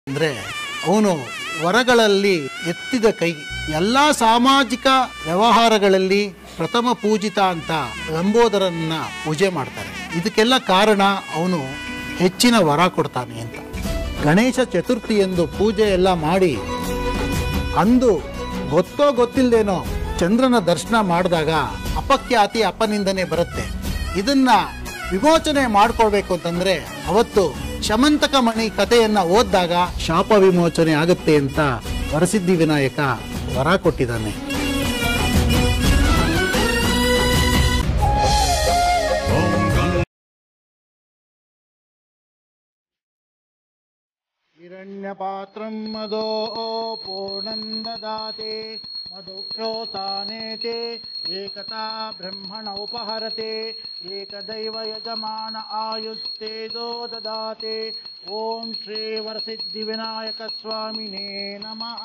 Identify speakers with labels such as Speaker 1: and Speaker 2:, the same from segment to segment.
Speaker 1: ಅಂದರೆ ಅವನು ವರಗಳಲ್ಲಿ ಎತ್ತಿದ ಕೈ ಎಲ್ಲ ಸಾಮಾಜಿಕ ವ್ಯವಹಾರಗಳಲ್ಲಿ ಪ್ರಥಮ ಪೂಜಿತ ಅಂತ ಲಂಬೋದರನ್ನ ಪೂಜೆ ಮಾಡ್ತಾರೆ ಇದಕ್ಕೆಲ್ಲ ಕಾರಣ ಅವನು ಹೆಚ್ಚಿನ ವರ ಕೊಡ್ತಾನೆ ಅಂತ ಗಣೇಶ ಚತುರ್ಥಿ ಎಂದು ಪೂಜೆ ಎಲ್ಲ ಮಾಡಿ ಅಂದು ಗೊತ್ತೋ ಗೊತ್ತಿಲ್ಲದೇನೋ ಚಂದ್ರನ ದರ್ಶನ ಮಾಡಿದಾಗ ಅಪಖ್ಯಾತಿ ಅಪನಿಂದನೆ ಬರುತ್ತೆ ಇದನ್ನ ವಿಮೋಚನೆ ಮಾಡ್ಕೊಳ್ಬೇಕು ಅಂತಂದ್ರೆ ಅವತ್ತು ಶಮಂತಕ ಮಣಿ ಕಥೆಯನ್ನ ಓದಿದಾಗ ಶಾಪ ವಿಮೋಚನೆ ಆಗುತ್ತೆ ಅಂತ ವರಸಿದ್ಧಿ ವಿನಾಯಕ ವರ ಕೊಟ್ಟಿದ್ದಾನೆ हिरण्यपात्रं मदो पूर्णं ददाते मधुक्षोतानेते एकता ब्रह्मण उपहरते एकदैव यजमान आयुस्तेजो ददाते ॐ श्रीवरसिद्धिविनायकस्वामिने नमः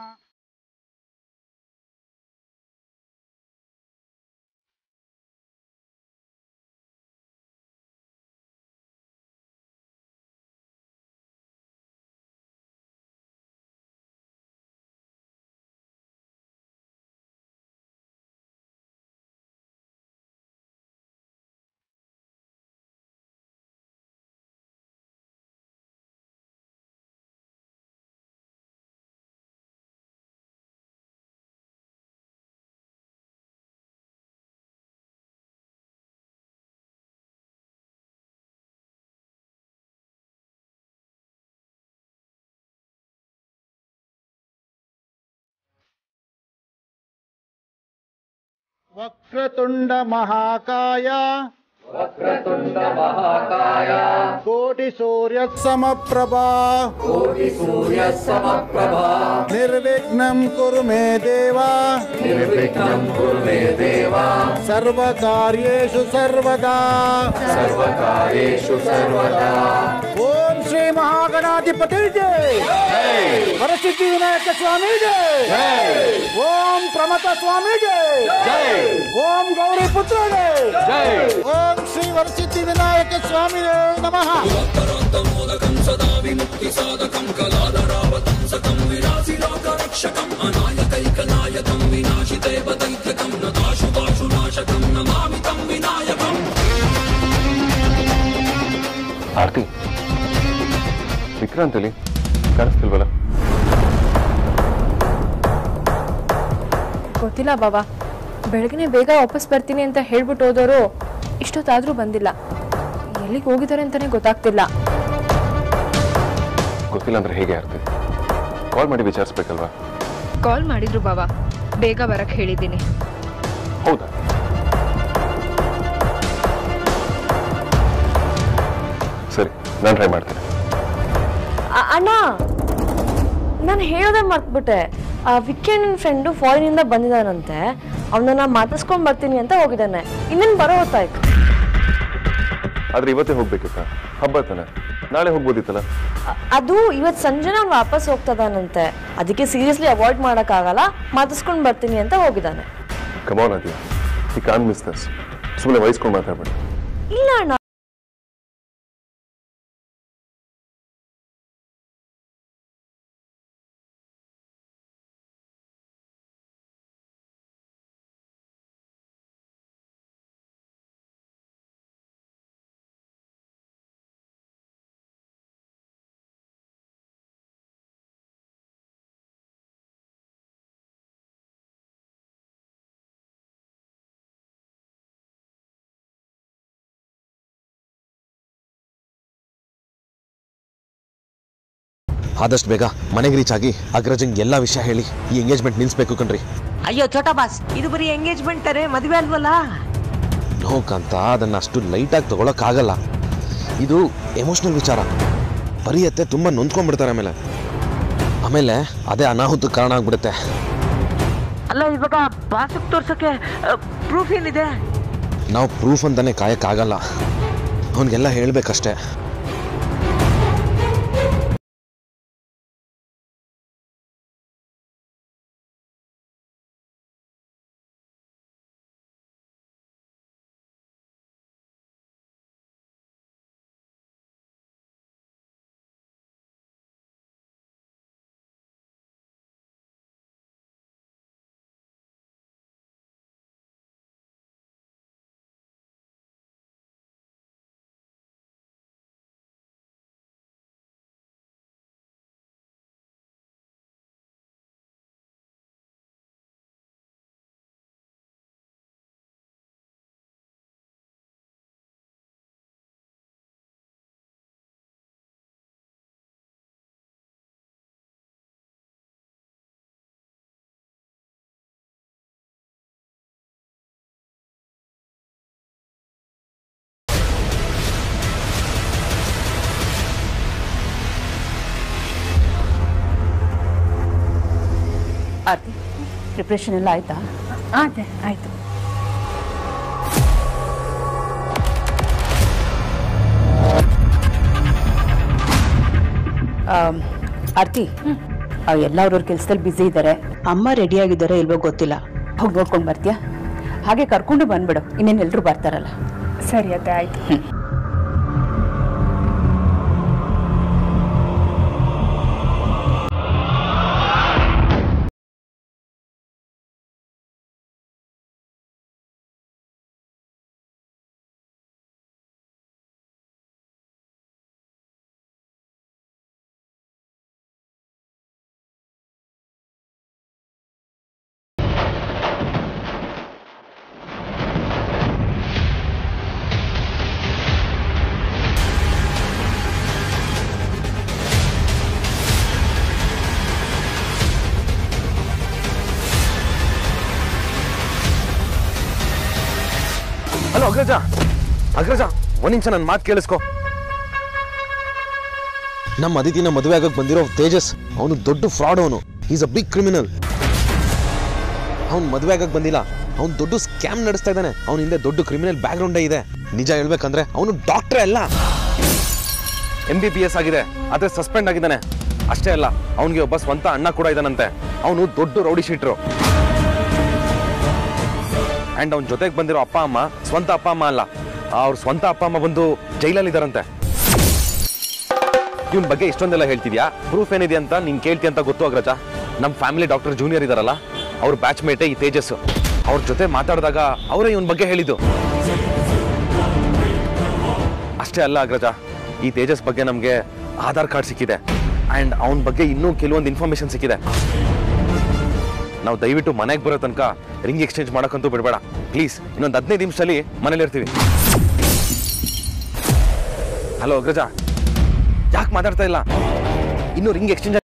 Speaker 1: ವಕ್ರತುಂಡ ಮಹಾಕಾಯ
Speaker 2: वक्रतुण्ड महाकाय
Speaker 1: ಕೋಟಿ ಸೂರ್ಯ ಸಮಪ್ರಭಾ
Speaker 2: कोटिसूर्यः समप्रभा
Speaker 1: ನಿರ್ವಿಘ್ನಂ ಕುರು ಮೇ ದೇವ
Speaker 2: निर्विघ्नं कुरु मे देव
Speaker 1: ಸರ್ವಕಾರ್ಯೇಷು ಸರ್ವದಾ
Speaker 2: सर्वकार्येषु सर्वदा
Speaker 1: ಓಂ ಶ್ರೀ ಮಹಾಗಣಾಧಿಪತಿ ಜೈ ವರಸಿದ್ಧಿ ವಿನಾಯಕ ಸ್ವಾಮಿ ಜೈ ಓಂ ಪ್ರಮಥ ಸ್ವಾಮಿ ಜೈ ಓಂ ಗೌರಿ ಪುತ್ರ ಜೈ ಓಂ ಶ್ರೀ ವರಸಿದ್ಧಿ ವಿನಾಯಕ ಸ್ವಾಮಿ ನಮಃ
Speaker 3: ಆರ್ತಿ ವಿಕ್ರಾಂತಲಿ ಕಾಣಿಸ್ತಿಲ್ವಲ್ಲ
Speaker 4: ಗೊತ್ತಿಲ್ಲ ಬಾಬಾ ಬೆಳಗ್ಗೆ ಬೇಗ ವಾಪಸ್ ಬರ್ತೀನಿ ಅಂತ ಹೇಳ್ಬಿಟ್ಟು ಹೋದವರು ಇಷ್ಟೊತ್ತಾದರೂ ಬಂದಿಲ್ಲ ಎಲ್ಲಿಗೆ ಹೋಗಿದ್ದಾರೆ ಅಂತಲೇ ಗೊತ್ತಾಗ್ತಿಲ್ಲ
Speaker 3: ಗೊತ್ತಿಲ್ಲ ಅಂದ್ರೆ ಹೇಗೆ ಆರ್ತಿ ಕಾಲ್ ಮಾಡಿ ವಿಚಾರಿಸ್ಬೇಕಲ್ವಾ
Speaker 5: ಕಾಲ್ ಮಾಡಿದ್ರು ಬಾಬಾ ಬೇಗ ಬರಕ್ ಹೇಳಿದ್ದೀನಿ
Speaker 3: ಹೌದಾ ಸರಿ ನಾನು ಟ್ರೈ ಮಾಡ್ತೀನಿ
Speaker 6: ಅ- ಅಣ್ಣ ನಾನು ಹೇಳೋದೇ ಮರ್ತ್ಬಿಟ್ಟೆ ಆ ವಿಕ್ಕಿ ನನ್ನ ಫ್ರೆಂಡು ಫಾರಿನಿಂದ ಬಂದಿದ್ದಾನಂತೆ ಅವನನ್ನ ಮಾತಾಡ್ಸ್ಕೊಂಡ್ ಬರ್ತೀನಿ ಅಂತ ಹೋಗಿದ್ದಾನೆ ಇನ್ನೇನು ಬರೋ ಹೊತ್ತಾಯ್ತು
Speaker 3: ಆದ್ರೆ ಇವತ್ತೇ ಹೋಗ್ಬೇಕಿತ್ತ ಹಬ್ಬ ತಾನೆ ನಾಳೆ ಹೋಗ್ಬೋದಿತ್ತಲ್ಲ
Speaker 6: ಅ- ಅದು ಇವತ್ತು ಸಂಜೆನ ಅವ್ನು ವಾಪಸ್ ಹೋಗ್ತದಾನಂತೆ ಅದಕ್ಕೆ ಸೀರಿಯಸ್ಲಿ ಅವಾಯ್ಡ್ ಮಾಡೋಕ್ಕಾಗಲ್ಲ ಮಾತಾಡ್ಸ್ಕೊಂಡ್ ಬರ್ತೀನಿ ಅಂತ ಹೋಗಿದ್ದಾನೆ
Speaker 3: ಕಮಾನ್ ಅದಿಯಾ ಈ ಕಾನ್ ಮಿಸ್ ದಸ್ ಸುಮ್ಮನೆ ವಹಿಸ್ಕೊಂಡು ಮಾತಾಡ್ಬೇಡಿ
Speaker 6: ಇಲ್ಲ ಅಣ್ಣ
Speaker 7: ಆದಷ್ಟು ಬೇಗ ಮನೆಗೆ ರೀಚ್ ಆಗಿ ಅಗ್ರಜಂಗ್ ಎಲ್ಲ ವಿಷಯ ಹೇಳಿ ಈ ಎಂಗೇಜ್ಮೆಂಟ್ ನಿಲ್ಲಿಸ್ಬೇಕು ಕಣ್ರಿ
Speaker 8: ಅಯ್ಯೋ ಛೋಟಾ ಬಾಸ್ ಇದು ಬರೀ ಎಂಗೇಜ್ಮೆಂಟ್ ಅರೆ ಮದುವೆ ಅಲ್ವಲ್ಲ
Speaker 7: ನೋಕಂತ ಅದನ್ನ ಅಷ್ಟು ಲೈಟಾಗಿ ತಗೊಳಕ್ಕಾಗಲ್ಲ ಇದು ಎಮೋಷ್ನಲ್ ವಿಚಾರ ಬರೀ ಅತ್ತೆ ತುಂಬ ನೊಂದ್ಕೊಂಡ್ಬಿಡ್ತಾರೆ ಆಮೇಲೆ ಆಮೇಲೆ ಅದೇ ಅನಾಹುತಕ್ಕೆ ಕಾರಣ ಆಗ್ಬಿಡುತ್ತೆ
Speaker 8: ಅಲ್ಲ ಇವಾಗ ಬಾಸಕ್ ತೋರ್ಸಕ್ಕೆ ಪ್ರೂಫ್ ಏನಿದೆ
Speaker 7: ನಾವು ಪ್ರೂಫ್ ಅಂತಾನೆ ಕಾಯಕ್ಕಾಗಲ್ಲ ಅವನಿಗೆಲ್ಲ ಹೇಳ್ಬೇಕಷ್ಟೇ
Speaker 9: ಆರತಿ ಪ್ರಿಪ್ರೇಷನ್ ಎಲ್ಲ ಆಯ್ತಾ
Speaker 5: ಅದೇ ಆಯ್ತು
Speaker 9: ಆಮ್, ಆರತಿ ಎಲ್ಲ ಅವ್ರವ್ರ ಕೆಲಸದಲ್ಲಿ ಬ್ಯುಸಿ ಇದ್ದಾರೆ ಅಮ್ಮ ರೆಡಿ ಆಗಿದ್ದಾರೆ ಇಲ್ವೋ ಗೊತ್ತಿಲ್ಲ ಹೋಗಿ ನೋಡ್ಕೊಂಡು ಬರ್ತೀಯಾ ಹಾಗೆ ಕರ್ಕೊಂಡು ಬಂದ್ಬಿಡು ಇನ್ನೇನು ಎಲ್ಲರೂ ಬರ್ತಾರಲ್ಲ
Speaker 5: ಸರಿ ಅತ್ತೆ ಆಯ್ತು
Speaker 7: ಹಲೋ ಅಗ್ರಜ ಅಗ್ರಜ ಒಂದ್ ನಿಮಿಷ ನನ್ನ ಮಾತು ಕೇಳಿಸ್ಕೊ ನಮ್ಮ ಅದಿತಿನ ಮದುವೆ ಆಗಕ್ಕೆ ಬಂದಿರೋ ತೇಜಸ್ ಅವನು ದೊಡ್ಡ ಫ್ರಾಡ್ ಅವನು ಈಸ್ ಅ ಬಿಗ್ ಕ್ರಿಮಿನಲ್ ಅವ್ನು ಮದುವೆ ಆಗಕ್ಕೆ ಬಂದಿಲ್ಲ ಅವ್ನು ದೊಡ್ಡ ಸ್ಕ್ಯಾಮ್ ನಡೆಸ್ತಾ ಇದ್ದಾನೆ ಅವನ ಹಿಂದೆ ದೊಡ್ಡ ಕ್ರಿಮಿನಲ್ ಬ್ಯಾಕ್ಗ್ರೌಂಡೇ ಇದೆ ನಿಜ ಹೇಳ್ಬೇಕಂದ್ರೆ ಅವನು ಡಾಕ್ಟ್ರೇ ಅಲ್ಲ ಎಂ ಬಿ ಬಿ ಎಸ್ ಆಗಿದೆ ಆದ್ರೆ ಸಸ್ಪೆಂಡ್ ಆಗಿದ್ದಾನೆ ಅಷ್ಟೇ ಅಲ್ಲ ಅವನಿಗೆ ಒಬ್ಬ ಸ್ವಂತ ಅಣ್ಣ ಕೂಡ ಇದ್ದಾನಂತೆ ಅವನು ದೊಡ್ಡ ರೌಡಿ ಶೀಟ್ರು ಅಂಡ್ ಅವ್ನ ಜೊತೆಗೆ ಬಂದಿರೋ ಅಪ್ಪ ಅಮ್ಮ ಸ್ವಂತ ಅಪ್ಪ ಅಮ್ಮ ಅಲ್ಲ ಅವ್ರ ಸ್ವಂತ ಅಪ್ಪ ಅಮ್ಮ ಬಂದು ಜೈಲಲ್ಲಿ ಇದಾರಂತೆ ಇವನ್ ಬಗ್ಗೆ ಇಷ್ಟೊಂದೆಲ್ಲ ಹೇಳ್ತಿದ್ಯಾ ಪ್ರೂಫ್ ಏನಿದೆ ಅಂತ ನೀನ್ ಕೇಳ್ತಿ ಅಂತ ಗೊತ್ತು ಅಗ್ರಜ ನಮ್ಮ ಫ್ಯಾಮಿಲಿ ಡಾಕ್ಟರ್ ಜೂನಿಯರ್ ಇದಾರಲ್ಲ ಅವ್ರ ಬ್ಯಾಚ್ ಮೇಟೇ ಈ ತೇಜಸ್ ಅವ್ರ ಜೊತೆ ಮಾತಾಡಿದಾಗ ಅವರೇ ಇವನ್ ಬಗ್ಗೆ ಹೇಳಿದ್ದು ಅಷ್ಟೇ ಅಲ್ಲ ಅಗ್ರಜ ಈ ತೇಜಸ್ ಬಗ್ಗೆ ನಮಗೆ ಆಧಾರ್ ಕಾರ್ಡ್ ಸಿಕ್ಕಿದೆ ಅಂಡ್ ಅವನ ಬಗ್ಗೆ ಇನ್ನೂ ಕೆಲವೊಂದು ಇನ್ಫಾರ್ಮೇಶನ್ ಸಿಕ್ಕಿದೆ ನಾವು ದಯವಿಟ್ಟು ಮನೆಗೆ ಬರೋ ತನಕ ರಿಂಗ್ ಎಕ್ಸ್ಚೇಂಜ್ ಮಾಡೋಕ್ಕಂತೂ ಬಿಡಬೇಡ ಪ್ಲೀಸ್ ಇನ್ನೊಂದು ಹದಿನೈದು ನಿಮಿಷದಲ್ಲಿ ಮನೇಲಿ ಇರ್ತೀವಿ ಹಲೋ ಅಗ್ರಜ ಯಾಕೆ ಮಾತಾಡ್ತಾ ಇಲ್ಲ ಇನ್ನು ರಿಂಗ್ ಎಕ್ಸ್ಚೇಂಜ್